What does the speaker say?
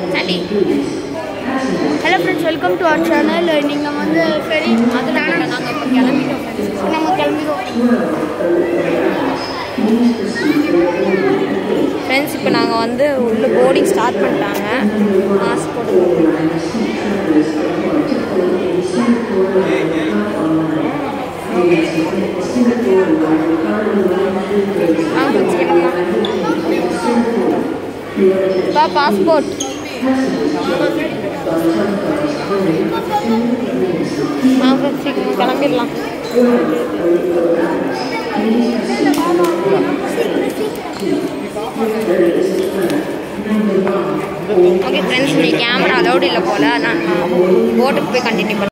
சரி hello friends welcome to our channel நீங்கள் வந்து சரி அதனால நாங்கள் இப்போ கிளம்பிட்டோம் friends. நம்ம கிளம்பிடுவோம் ஃப்ரெண்ட்ஸ் இப்போ நாங்கள் வந்து உள்ள போர்டிங் ஸ்டார்ட் பண்ணிட்டாங்க மாஸ்க் போட்டு வாங்க friends, கிளம்பலாம். பா பாஸ்போர்ட் வாங்க சீக்கிரம் கிளம்பிடலாம் ஓகே ஃப்ரெண்ட்ஸ் இன்னைக்கு கேமரா அலௌடு இல்லை போல் நான் போட்டுக்கு போய் கண்டினியூ பண்ணலாம்